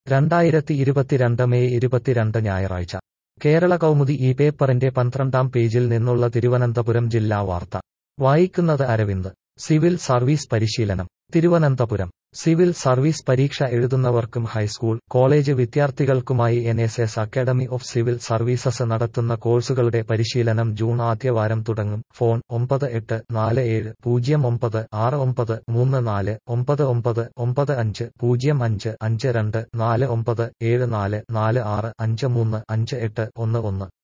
രണ്ടായിരത്തി ഇരുപത്തിരണ്ട് മെയ് ഇരുപത്തിരണ്ട് ഞായറാഴ്ച കേരള കൗമുദി ഈ പേപ്പറിന്റെ പന്ത്രണ്ടാം പേജിൽ നിന്നുള്ള തിരുവനന്തപുരം ജില്ലാ വാർത്ത വായിക്കുന്നത് അരവിന്ദ് സിവിൽ സർവീസ് പരിശീലനം തിരുവനന്തപുരം സിവിൽ സർവീസ് പരീക്ഷ എഴുതുന്നവർക്കും ഹൈസ്കൂൾ കോളേജ് വിദ്യാർത്ഥികൾക്കുമായി N S S academy of civil services നടത്തുന്ന കോഴ്സുകളുടെ പരിശീലനം ജൂൺ ആദ്യവാരം തുടങ്ങും ഫോൺ ഒമ്പത് എട്ട് നാല് ഏഴ് പൂജ്യം ഒമ്പത് ആറ് ഒമ്പത് മൂന്ന് നാല് ഒമ്പത് ഒമ്പത് ഒമ്പത് അഞ്ച് പൂജ്യം അഞ്ച് അഞ്ച് രണ്ട് നാല് ഒമ്പത് ഏഴ് നാല് നാല് ആറ് അഞ്ച് മൂന്ന് അഞ്ച് എട്ട് ഒന്ന് ഒന്ന്